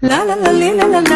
La la la li, la la la.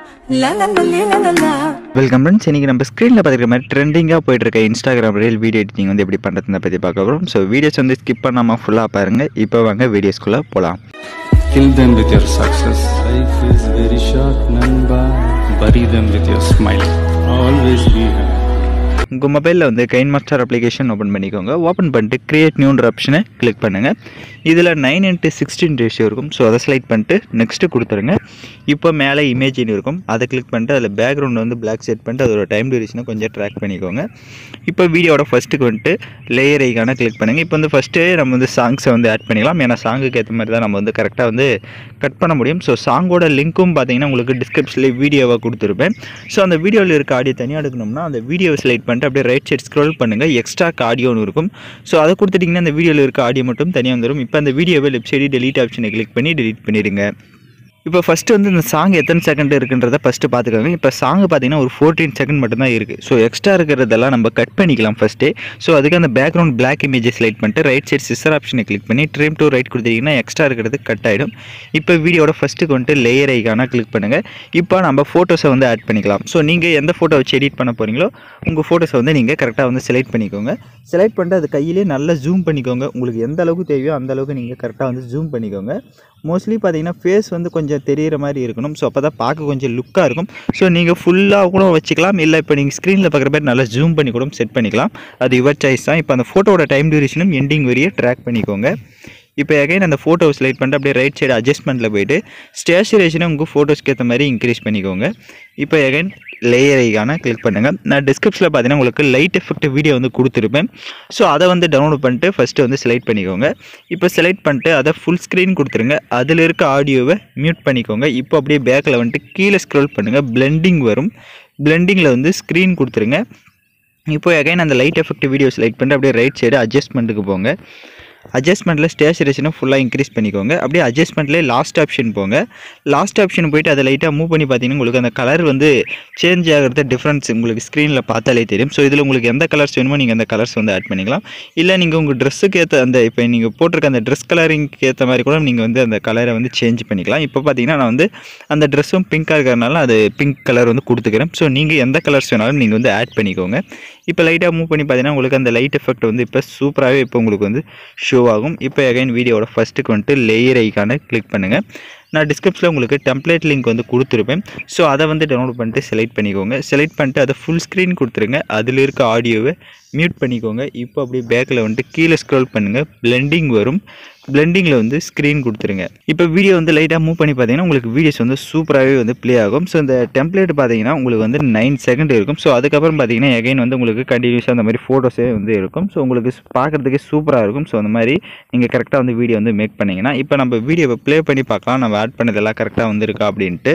La la la li, la la la. Welcome friends இன்றைக்கி நம்ம ஸ்க்ரீனில் பார்த்துக்கிற மாதிரி ட்ரெண்டிங்காக போயிட்டு இருக்க இன்ஸ்டாகிராம் ரீல் வீடியோ எடிட்டிங் வந்து எப்படி பண்ணுறதுன்னு பற்றி பார்க்க போகிறோம் ஸோ வீடியோஸ் வந்து ஸ்கிப் பண்ணாமல் ஃபுல்லாக பாருங்கள் இப்போ வாங்க வீடியோஸ்குள்ளே போகலாம் Kill them with your success. Life is very short, Namba. Bury them with your smile. Always be happy. உங்கள் மொபைலில் வந்து கைன் மாஸ்டர் அப்ளிகேஷன் ஓப்பன் பண்ணிக்கோங்க ஓப்பன் பண்ணிட்டு கிரியேட் நியூன்ற ஆப்ஷனை கிளிக் பண்ணுங்கள் இதில் நைன் இன்ட்டு சிக்ஸ்டீன் ரேஷியோ இருக்கும் ஸோ அதை செலக்ட் பண்ணிட்டு நெக்ஸ்ட்டு கொடுத்துருங்க இப்போ மேலே இமேஜின் இருக்கும் அதை கிளிக் பண்ணிட்டு அதில் பேக்ரவுண்ட் வந்து பிளாக் செட் பண்ணிட்டு அதோட டைம் டியூரேஷனை கொஞ்சம் ட்ராக் பண்ணிக்கோங்க இப்போ வீடியோட ஃபஸ்ட்டுக்கு வந்துட்டு லேயர் ஐக்கான கிளிக் பண்ணுங்கள் இப்போ வந்து ஃபஸ்ட்டு நம்ம வந்து சாங்ஸை வந்து ஆட் பண்ணிக்கலாம் ஏன்னா சாங்குக்கு ஏற்ற மாதிரி தான் நம்ம வந்து கரெக்டாக வந்து கட் பண்ண முடியும் ஸோ சாங்கோட லிங்க்கும் பார்த்தீங்கன்னா உங்களுக்கு டிஸ்கிரிப்ஷனில் வீடியோவாக கொடுத்துருப்பேன் ஸோ அந்த வீடியோவில் இருக்க ஆடியோ தனியாக எடுக்கணும்னா அந்த வீடியோவை செலக்ட் பண்ணிட்டு அப்படியே ரைட் சைட் ஸ்க்ரோல் பண்ணுங்கள் எக்ஸ்ட்ரா ஆடியோன்னு இருக்கும் ஸோ அதை கொடுத்துட்டிங்கன்னா அந்த வீடியோவில் இருக்க ஆடியோ மட்டும் தனியாக வந்துடும் இப்போ அந்த வீடியோவை லெஃப்ட் சைடு டெலீட் ஆப்ஷனை கிளிக் பண்ணி டெலீட் பண்ணிடுங்க இப்போ ஃபஸ்ட்டு வந்து இந்த சாங் எத்தனை செகண்ட் இருக்குன்றத ஃபஸ்ட்டு பார்த்துக்கோங்க இப்போ சாங் பார்த்தீங்கன்னா ஒரு ஃபோர்டீன் செகண்ட் மட்டும்தான் இருக்குது ஸோ எக்ஸ்ட்ரா இருக்கிறதெல்லாம் நம்ம கட் பண்ணிக்கலாம் ஃபஸ்ட்டு ஸோ அதுக்கு அந்த பேக்ரவுண்ட் பிளாக் இமேஜை செலக்ட் பண்ணிட்டு ரைட் சைட் சிஸ்டர் ஆப்ஷனை கிளிக் பண்ணி ட்ரீம் டு ரைட் கொடுத்தீங்கன்னா எக்ஸ்ட்ரா இருக்கிறது கட் ஆகிடும் இப்போ வீடியோட ஃபஸ்ட்டுக்கு வந்துட்டு லேயர் ஐக்கான கிளிக் பண்ணுங்கள் இப்போ நம்ம ஃபோட்டோஸை வந்து ஆட் பண்ணிக்கலாம் ஸோ நீங்கள் எந்த ஃபோட்டோ வச்சு எடிட் பண்ண போகிறீங்களோ உங்கள் ஃபோட்டோஸை வந்து நீங்கள் கரெக்டாக வந்து செலக்ட் பண்ணிக்கோங்க செலக்ட் பண்ணிட்டு அது கையிலே நல்லா ஜூம் பண்ணிக்கோங்க உங்களுக்கு எந்த அளவுக்கு தேவையோ அந்த அளவுக்கு நீங்கள் கரெக்டாக வந்து ஜூம் பண்ணிக்கோங்க மோஸ்ட்லி பார்த்தீங்கன்னா ஃபேஸ் வந்து கொஞ்சம் தெரியிற மாதிரி இருக்கணும் ஸோ அப்போ தான் பார்க்க கொஞ்சம் லுக்காக இருக்கும் ஸோ நீங்கள் ஃபுல்லாக கூட வச்சுக்கலாம் இல்லை இப்போ நீங்கள் ஸ்க்ரீனில் பார்க்குற மாதிரி நல்லா ஜூம் பண்ணி கூட செட் பண்ணிக்கலாம் அது யுவர் சாய்ஸ் தான் இப்போ அந்த ஃபோட்டோட டைம் டியூரேஷனும் எண்டிங் வரையே ட்ராக் பண்ணிக்கோங்க இப்போ எகைன் அந்த ஃபோட்டோவை செலக்ட் பண்ணிட்டு அப்படியே ரைட் சைடு அட்ஜஸ்ட்மெண்ட்டில் போயிட்டு ஸ்டேச்சுரேஷனை உங்கள் ஃபோட்டோஸ்க்கு ஏற்ற மாதிரி இன்க்ரீஸ் பண்ணிக்கோங்க இப்போ எகைன் லேயர் ஐக்கான கிளிக் பண்ணுங்கள் நான் டிஸ்கிரிப்ஷனில் பார்த்தீங்கன்னா உங்களுக்கு லைட் எஃபெக்ட் வீடியோ வந்து கொடுத்துருப்பேன் ஸோ அதை வந்து டவுன்லோட் பண்ணிட்டு ஃபஸ்ட்டு வந்து செலக்ட் பண்ணிக்கோங்க இப்போ செலக்ட் பண்ணிட்டு அதை ஃபுல் ஸ்க்ரீன் கொடுத்துருங்க அதில் இருக்க ஆடியோவை மியூட் பண்ணிக்கோங்க இப்போ அப்படியே பேக்கில் வந்துட்டு கீழே ஸ்க்ரோல் பண்ணுங்கள் பிளெண்டிங் வரும் பிளெண்டிங்கில் வந்து ஸ்க்ரீன் கொடுத்துருங்க இப்போ அகைன் அந்த லைட் எஃபெக்ட் வீடியோ செலக்ட் பண்ணிட்டு அப்படியே ரைட் சைடு அட்ஜஸ்ட்மெண்ட்டுக்கு போங்க அட்ஜஸ்ட்மெண்ட்டில் ஸ்டேச்சுரேஷனை ஃபுல்லாக இன்க்ரீஸ் பண்ணிக்கோங்க அப்படியே அட்ஜஸ்ட்மெண்ட்லேயே லாஸ்ட் ஆப்ஷன் போங்க லாஸ்ட் ஆப்ஷன் போயிட்டு அதை லைட்டாக மூவ் பண்ணி பார்த்தீங்கன்னா உங்களுக்கு அந்த கலர் வந்து சேஞ்ச் ஆகிறது டிஃப்ரென்ஸ் உங்களுக்கு ஸ்க்ரீனில் பார்த்தாலே தெரியும் ஸோ இதில் உங்களுக்கு எந்த கலர்ஸ் வேணுமோ நீங்கள் அந்த கலர்ஸ் வந்து ஆட் பண்ணிக்கலாம் இல்லை நீங்கள் உங்கள் ட்ரெஸ்ஸுக்கு ஏற்ற அந்த இப்போ நீங்கள் போட்டிருக்க அந்த ட்ரெஸ் கலரிங்க்கு ஏற்ற மாதிரி கூட நீங்கள் வந்து அந்த கலரை வந்து சேஞ்ச் பண்ணிக்கலாம் இப்போ பார்த்தீங்கன்னா நான் வந்து அந்த ட்ரெஸ்ஸும் பிங்காக இருக்கிறனால அது பிங்க் கலர் வந்து கொடுத்துக்கிறேன் ஸோ நீங்கள் எந்த கலர்ஸ் வேணாலும் நீங்கள் வந்து ஆட் பண்ணிக்கோங்க இப்போ லைட்டாக மூவ் பண்ணி பார்த்தீங்கன்னா உங்களுக்கு அந்த லைட் எஃபெக்ட் வந்து இப்போ சூப்பராகவே இப்போ உங்களுக்கு வந்து ஷோ ஆகும் இப்போ அகைன் வீடியோட ஃபஸ்ட்டுக்கு வந்துட்டு லேயர் ஐக்கான கிளிக் பண்ணுங்கள் நான் டிஸ்கிரிப்ஷனில் உங்களுக்கு டெம்ப்ளேட் லிங்க் வந்து கொடுத்துருப்பேன் ஸோ அதை வந்து டவுன்லோட் பண்ணிட்டு செலக்ட் பண்ணிக்கோங்க செலக்ட் பண்ணிட்டு அதை ஃபுல் ஸ்க்ரீன் கொடுத்துருங்க அதில் இருக்க ஆடியோவை மியூட் பண்ணிக்கோங்க இப்போ அப்படியே பேக்கில் வந்துட்டு கீழே ஸ்க்ரோல் பண்ணுங்கள் பிளெண்டிங் வரும் பிளெண்டிங்கில் வந்து ஸ்க்ரீன் கொடுத்துருங்க இப்போ வீடியோ வந்து லைட்டாக மூவ் பண்ணி பார்த்தீங்கன்னா உங்களுக்கு வீடியோஸ் வந்து சூப்பராகவே வந்து ப்ளே ஆகும் ஸோ இந்த டெம்ப்ளேட் பார்த்தீங்கன்னா உங்களுக்கு வந்து நைன் செகண்ட் இருக்கும் ஸோ அதுக்கப்புறம் பார்த்தீங்கன்னா எகைன் வந்து உங்களுக்கு கண்டினியூஸாக அந்த மாதிரி ஃபோட்டோஸே வந்து இருக்கும் ஸோ உங்களுக்கு பார்க்குறதுக்கே சூப்பராக இருக்கும் ஸோ அந்த மாதிரி நீங்கள் கரெக்டாக வந்து வீடியோ வந்து மேக் பண்ணிங்கன்னா இப்போ நம்ம வீடியோவை ப்ளே பண்ணி பார்க்கலாம் நம்ம ஆட் பண்ணதெல்லாம் கரெக்டாக வந்திருக்கா அப்படின்ட்டு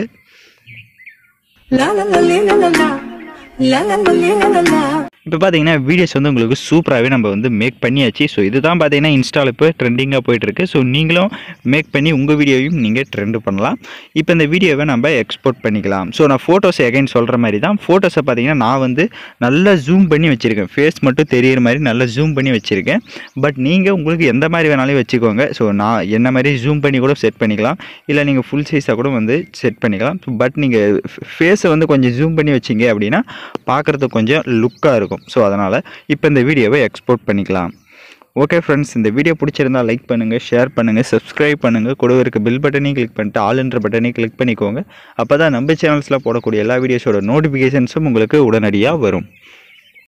La la la li, la la la. La la la li, la la la. இப்போ பார்த்தீங்கன்னா வீடியோஸ் வந்து உங்களுக்கு சூப்பராகவே நம்ம வந்து மேக் பண்ணியாச்சு ஸோ இதுதான் பார்த்தீங்கன்னா இன்ஸ்டால் இப்போ ட்ரெண்டிங்காக போயிட்டுருக்கு ஸோ நீங்களும் மேக் பண்ணி உங்கள் வீடியோவையும் நீங்கள் ட்ரெண்ட் பண்ணலாம் இப்போ இந்த வீடியோவை நம்ம எக்ஸ்போர்ட் பண்ணிக்கலாம் ஸோ நான் ஃபோட்டோஸ் எகைன் சொல்கிற மாதிரி தான் ஃபோட்டோஸை பார்த்தீங்கன்னா நான் வந்து நல்லா ஜூம் பண்ணி வச்சுருக்கேன் ஃபேஸ் மட்டும் தெரியிற மாதிரி நல்லா ஜூம் பண்ணி வச்சுருக்கேன் பட் நீங்கள் உங்களுக்கு எந்த மாதிரி வேணாலும் வச்சுக்கோங்க ஸோ நான் என்ன மாதிரி ஜூம் பண்ணி கூட செட் பண்ணிக்கலாம் இல்லை நீங்கள் ஃபுல் சைஸாக கூட வந்து செட் பண்ணிக்கலாம் பட் நீங்கள் ஃபேஸை வந்து கொஞ்சம் ஜூம் பண்ணி வச்சிங்க அப்படின்னா பார்க்குறதுக்கு கொஞ்சம் லுக்காக இருக்கும் ஸோ அதனால் இப்போ இந்த வீடியோவை எக்ஸ்போர்ட் பண்ணிக்கலாம் ஓகே ஃப்ரெண்ட்ஸ் இந்த வீடியோ பிடிச்சிருந்தா லைக் பண்ணுங்கள் ஷேர் பண்ணுங்கள் சப்ஸ்கிரைப் பண்ணுங்கள் கூட இருக்க பில் பட்டனையும் கிளிக் பண்ணிட்டு ஆல்ன்ற பட்டனையும் கிளிக் பண்ணிக்கோங்க அப்போ தான் நம்ம சேனல்ஸில் போடக்கூடிய எல்லா வீடியோஸோட நோட்டிஃபிகேஷன்ஸும் உங்களுக்கு உடனடியாக வரும்